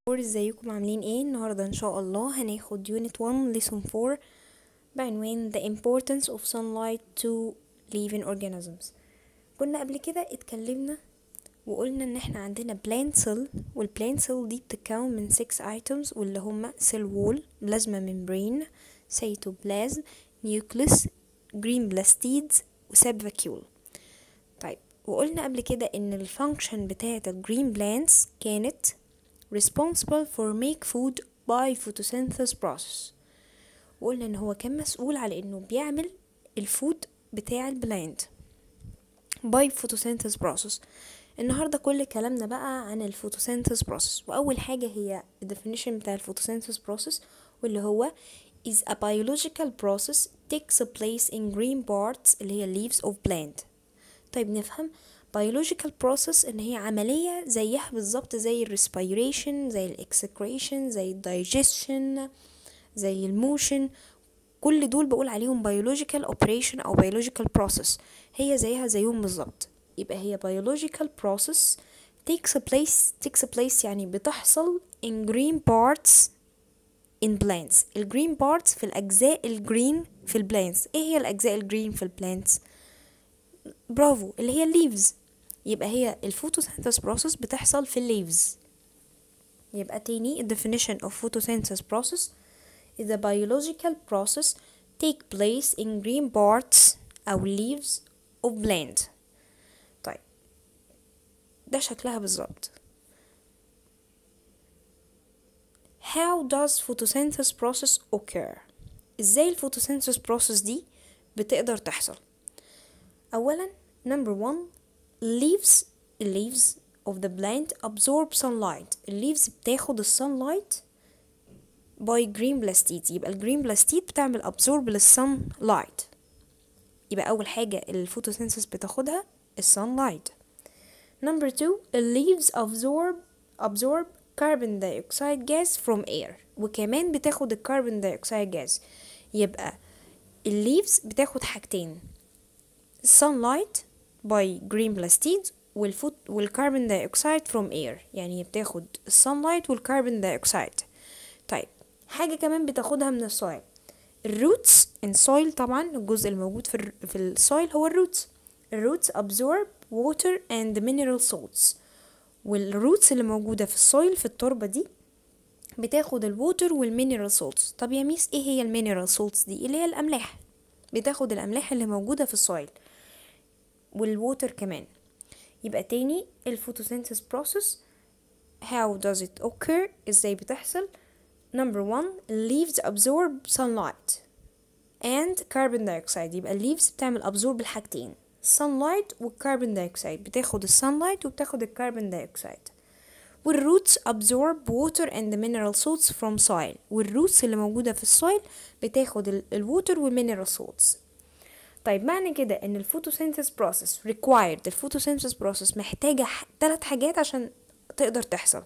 ازيكم عاملين ايه النهارده ان شاء الله هناخد unit 1 lesson 4 بعنوان the importance of sunlight to living organisms كنا قبل كده اتكلمنا وقلنا ان احنا عندنا plant cell والplant cell دي بتتكون من 6 items واللي هما cell wall plasma membrane cytoplasm nucleus green blastids وساب vacuole طيب وقلنا قبل كده ان الفانكشن بتاعة الجرين plants كانت responsible for make food by photosynthesis process وقلنا ان هو كان مسؤول على انه بيعمل الفود بتاع البلانت by photosynthesis process النهاردة كل كلامنا بقى عن الفوتوسينثيس process وأول حاجة هي definition بتاع الفوتوسينثيس process واللي هو is a biological process takes place in green parts اللي هي leaves of plant طيب نفهم biological process ان هي عملية زيها بالظبط زي ال respiration زي ال excretion زي ال digestion زي الموشن كل دول بقول عليهم biological operation او biological process هي زيها زيهم بالظبط يبقى هي biological process takes place takes place يعني بتحصل in green parts in plants الجرين parts في الأجزاء الجرين في البلانتس ايه هي الأجزاء الجرين في البلانتس برافو اللي هي الليفز يبقى هي الفوتوسينثيس process بتحصل في الليفز يبقى تاني definition of photosynthesis process is a biological process take place in green parts أو leaves of plant طيب ده شكلها بالظبط how does photosynthesis process occur ازاي الفوتوسينثيس process دي بتقدر تحصل اولا number one leaves leaves of the plant absorb sunlight leaves بتاخد الsunlight by green blastids يبقى الجرين بلاستيد بتعمل absorb للsunlight يبقى اول حاجة الفوتوسينثيس بتاخدها الsunlight number two leaves absorb absorb carbon dioxide gas from air وكمان بتاخد الكربون dioxide gas يبقى الليفز بتاخد حاجتين sunlight by green blastids والفوت والكربون دايوكسيد from air يعني بتاخد الsunlight والكربون دايوكسيد طيب حاجة كمان بتاخدها من السويل الروتس in soil طبعا الجزء الموجود في ال في السويل هو الروتس الروتس absorb water and mineral salts والروتس اللي موجودة في السويل في التربة دي بتاخد الووتر والمينرال سولتس طب يا ميس ايه هي المينرال سولتس دي اللي هي الاملاح بتاخد الاملاح اللي موجودة في السويل والووتر كمان يبقى تاني الفوتوسينثيس process how does it occur ازاي بتحصل number one leaves absorb sunlight and carbon dioxide يبقى الليفز بتعمل absorb الحاجتين sunlight والكربون دايوكسيد بتاخد الsunlight وبتاخد الكربون دايوكسيد والروتس absorb water and mineral salts from soil والروتس اللي موجودة في السويل بتاخد الووتر والمينرال salts طيب معنى كده ان الفوتوسينثيس process required الفوتوسينثيس process محتاجة ثلاث حاجات عشان تقدر تحصل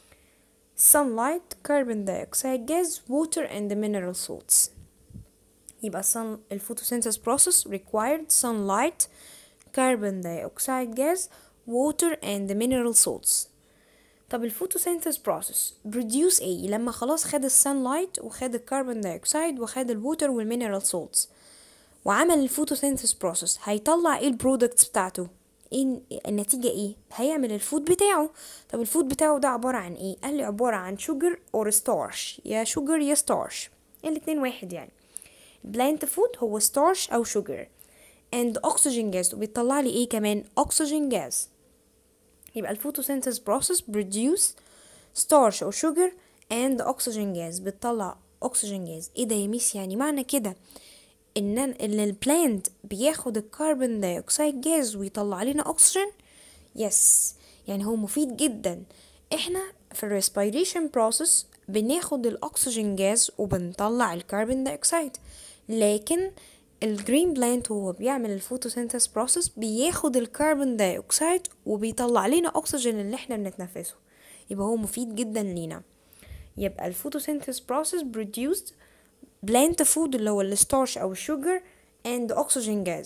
sunlight carbon dioxide gas water and mineral salts يبقى sun الفوتوسينثيس process required sunlight carbon dioxide gas water and mineral salts طب الفوتوسينثيس process produce ايه لما خلاص خد السانلايت وخد الكربون دايوكسيد وخد الووتر والمينرال سولتس وعمل الفوتوسينثيس process هيطلع ايه البرودكتس بتاعته ايه النتيجة ايه هيعمل الفود بتاعه طب الفود بتاعه ده عبارة عن ايه قال لي عبارة عن شوجر اور ستارش يا شوجر يا ستارش الاتنين واحد يعني بلانت فود هو ستارش او شوجر and oxygen gas وبيطلع لي ايه كمان oxygen gas يبقى الفوتوسينثيس process produce starch or sugar and oxygen gas بتطلع oxygen gas ايه ده يا ميس يعني معنى كده ان ان البلانت بياخد الكربون دايوكسيد جاز ويطلع لنا اكسجين يس يعني هو مفيد جدا احنا في الريسبيريشن بروسيس بناخد الاكسجين جاز وبنطلع الكربون دايوكسيد لكن الجرين بلانت وهو بيعمل الفوتوسينثيس بروسيس بياخد الكربون دايوكسيد وبيطلع لنا اكسجين اللي احنا بنتنفسه يبقى هو مفيد جدا لينا يبقى الفوتوسينثيس بروسيس produced plant food اللي هو الستارش او الشوجر and oxygen gas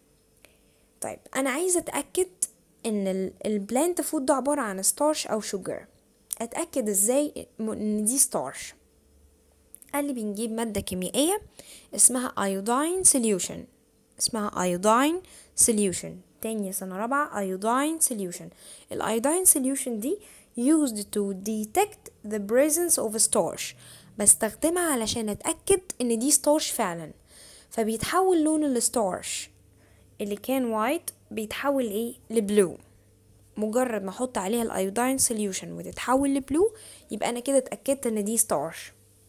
طيب انا عايزه اتاكد ان البلانت فود ده عباره عن ستارش او شوجر اتاكد ازاي ان دي ستارش قال لي بنجيب ماده كيميائيه اسمها iodine solution اسمها iodine solution تاني سنة رابعة iodine solution الايودين solution دي used to detect the presence of starch بستخدمها علشان اتأكد ان دي starch فعلا فبيتحول لون الستارش اللي كان وايت بيتحول ايه لبلو مجرد ما احط عليها الايودين سوليوشن وتتحول لبلو يبقى انا كده اتاكدت ان دي ستارش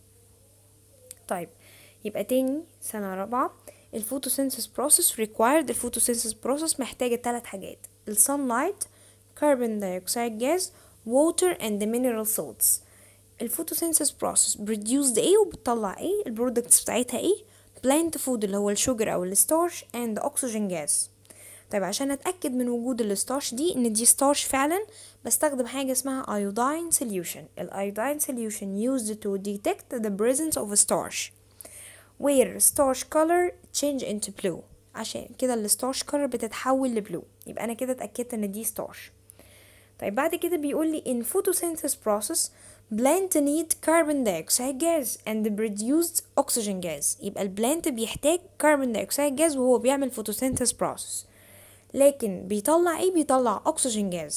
طيب يبقى تاني سنة رابعة الفوتوسينثيس بروسيس required الفوتوسينثيس بروسيس محتاجة ثلاث حاجات السانلايت carbon dioxide gas water and the mineral salts الفوتوسينثيس بروسيس produced ايه وبتطلع ايه البرودكتس بتاعتها ايه plant food اللي هو الشوجر او الستارش and oxygen gas طيب عشان اتاكد من وجود الستارش دي ان دي ستارش فعلا بستخدم حاجه اسمها iodine solution الايودين solution used to detect the presence of a starch where starch color change into blue عشان كده الستارش color بتتحول لبلو يبقى انا كده اتاكدت ان دي ستارش طيب بعد كده بيقول لي in photosynthesis process plant need carbon dioxide gas and produced oxygen gas يبقى البلانت بيحتاج carbon dioxide gas وهو بيعمل photosynthesis process لكن بيطلع ايه بيطلع oxygen gas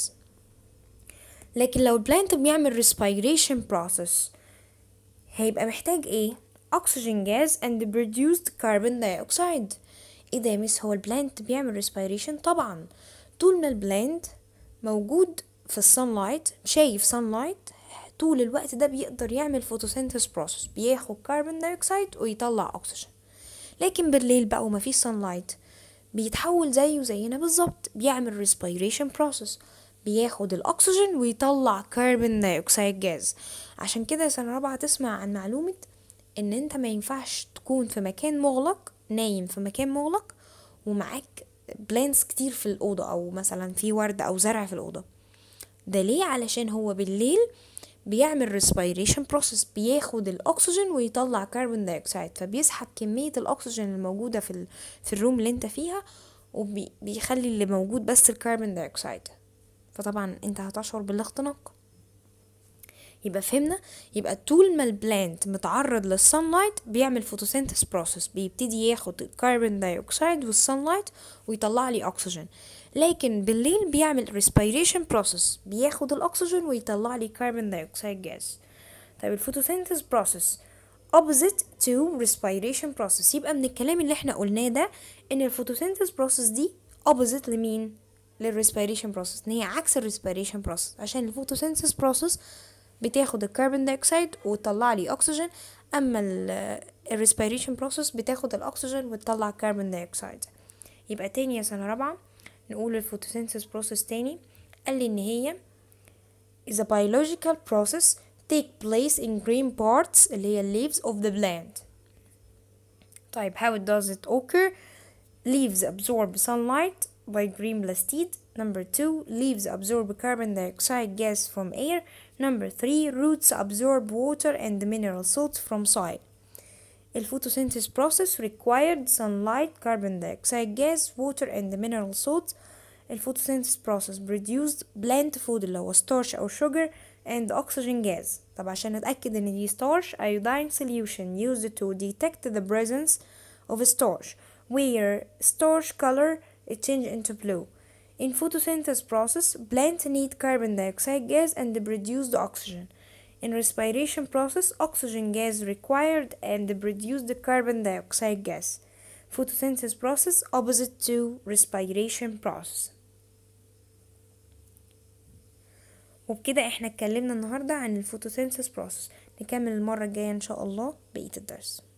لكن لو البلانت بيعمل respiration process هيبقى محتاج ايه oxygen gas and produced carbon dioxide ايه ده يا مس هو البلانت بيعمل respiration طبعا طول ما البلانت موجود في السانلايت شايف sunlight طول الوقت ده بيقدر يعمل photosynthesis process بياخد كربون دايوكسيد ويطلع اكسجين لكن بالليل بقى ومفيش sunlight بيتحول زيه زينا بالظبط بيعمل respiration process بياخد الاكسجين ويطلع كربون دايوكسيد جاز عشان كده سنة رابعة تسمع عن معلومة ان انت ما ينفعش تكون في مكان مغلق نايم في مكان مغلق ومعاك بلانس كتير في الأوضة أو مثلا في ورد أو زرع في الأوضة ده ليه علشان هو بالليل بيعمل respiration process بياخد الأكسجين ويطلع كربون دايوكسيد فبيسحب كمية الأكسجين الموجودة في, ال... في الروم اللي انت فيها وبيخلي اللي موجود بس الكربون دايوكسيد فطبعا انت هتشعر بالاختناق يبقى فهمنا يبقى طول ما البلانت متعرض للسانلايت بيعمل فوتوسينثيس بروسيس بيبتدي ياخد الكربون دايوكسيد والسانلايت ويطلع لي اكسجين لكن بالليل بيعمل ريسبيريشن بروسيس بياخد الاكسجين ويطلع لي كربون دايوكسيد جاز طيب الفوتوسينثيس بروسيس opposite to respiration process يبقى من الكلام اللي احنا قلناه ده ان الفوتوسينثيس بروسيس دي opposite لمين للريسبيريشن بروسيس ان هي عكس الريسبيريشن بروسيس عشان الفوتوسينثيس بروسيس بتاخد الكربون دايوكسيد وتطلع لي اكسجين اما الريسبيريشن بروسيس بتاخد الاكسجين وتطلع كربون دايوكسيد يبقى تاني يا سنه رابعه نقول الفوتوسينثيس بروسيس تاني قال لي ان هي is a biological process take place in green parts اللي هي leaves of the plant طيب how does it occur leaves absorb sunlight by green plastid number two leaves absorb carbon dioxide gas from air number three roots absorb water and mineral salts from soil الفوتوسينثيس process required sunlight carbon dioxide gas water and mineral salts الفوتوسينثيس process produced plant food اللي هو starch أو sugar and oxygen gas طب عشان نتأكد إن دي starch iodine solution used to detect the presence of starch where starch color it change into blue in photosynthesis process plants need carbon dioxide gas and produce the oxygen in respiration process oxygen gas required and produce the carbon dioxide gas photosynthesis process opposite to respiration process وبكده احنا اتكلمنا النهاردة عن الفوتوسينثيس بروسيس نكمل المرة الجاية ان شاء الله بقية الدرس